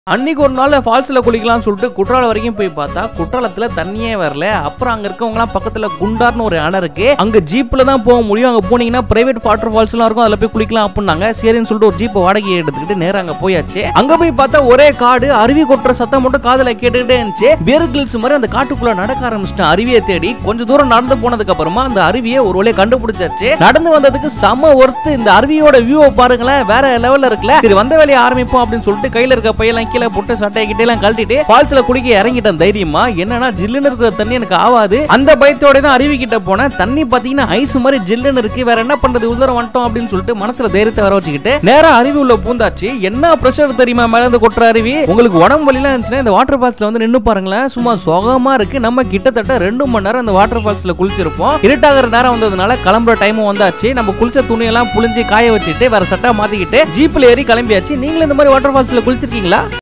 அன்னைக்கு ஒரு நாள் ஃபால்ஸ்ல குளிக்கலாம்னு சொல்லிட்டு குற்றாலம் வரைக்கும் போய் பார்த்தா குற்றாலத்துல தண்ணியே வரல அப்புறம் அங்க இருக்கவங்க எல்லாம் பக்கத்துல குண்டார்னு ஒரு அணை இருக்கு அங்க ஜீப்ல தான் போக முடியும் அங்க போனீங்கன்னா பிரைவேட் வாட்டர் ஃபால்ஸ் எல்லாம் இருக்கும் அதுல போய் குளிக்கலாம் அப்படின்னாங்க சரின்னு சொல்லிட்டு ஒரு ஜீப் வாடகை எடுத்துக்கிட்டு நேரா அங்க போயாச்சு அங்க போய் பார்த்தா ஒரே காடு அருவி கொட்டுற சத்தம் மட்டும் காதுல கேட்டுக்கிட்டே இருந்துச்சு வேறு கில்ஸ் மாதிரி அந்த காட்டுக்குள்ள நடக்க ஆரம்பிச்சிட்டேன் அருவியை தேடி கொஞ்சம் தூரம் நடந்து போனதுக்கு அப்புறமா அந்த அருவியை ஒரு வழியை கண்டுபிடிச்சாச்சு நடந்து வந்ததுக்கு செம ஒர்த்து இந்த அருவியோட வியூவை பாருங்களேன் வேற லெவல்ல இருக்குல்ல சரி வந்த வேலையை ஆரம்பிப்போம் அப்படின்னு சொல்லிட்டு கையில இருக்க பையெல்லாம் கீழே போட்டு சட்டை கிட்டே எல்லாம் கழட்டிட்டு ஃபால்ஸ்ல குளிக்க இறங்கிட்டேன் தைரியமா என்னன்னா ஜில்லுன்னு இருக்கிற தண்ணி எனக்கு ஆவாது அந்த பயத்தோட தான் அருவி கிட்ட போனேன் தண்ணி பாத்தீங்கன்னா ஐஸ் மாதிரி ஜில்லுன்னு இருக்கு வேற என்ன பண்றது உள்ள வந்துட்டோம் அப்படின்னு சொல்லிட்டு மனசுல தைரியத்தை வர வச்சுக்கிட்டு நேரா அருவி உள்ள பூந்தாச்சு என்ன பிரஷர் தெரியுமா மேல இருந்து கொட்டுற அருவி உங்களுக்கு உடம்பு வலிலாம் இருந்துச்சுன்னா இந்த வாட்டர் ஃபால்ஸ்ல வந்து நின்னு பாருங்களேன் சும்மா சுகமா இருக்கு நம்ம கிட்டத்தட்ட ரெண்டு மணி நேரம் அந்த வாட்டர் ஃபால்ஸ்ல குளிச்சிருப்போம் இருட்டாகிற நேரம் வந்ததுனால கிளம்புற டைமும் வந்தாச்சு நம்ம குளிச்ச துணியெல்லாம் புளிஞ்சு காய வச்சுட்டு வேற சட்டை மாத்திக்கிட்டு ஜீப்ல ஏறி கிளம்பியாச்சு நீங்களும் இந்த மாதிரி வாட்டர் ஃபால்ஸ்ல குளிச்சிருக்கீங்களா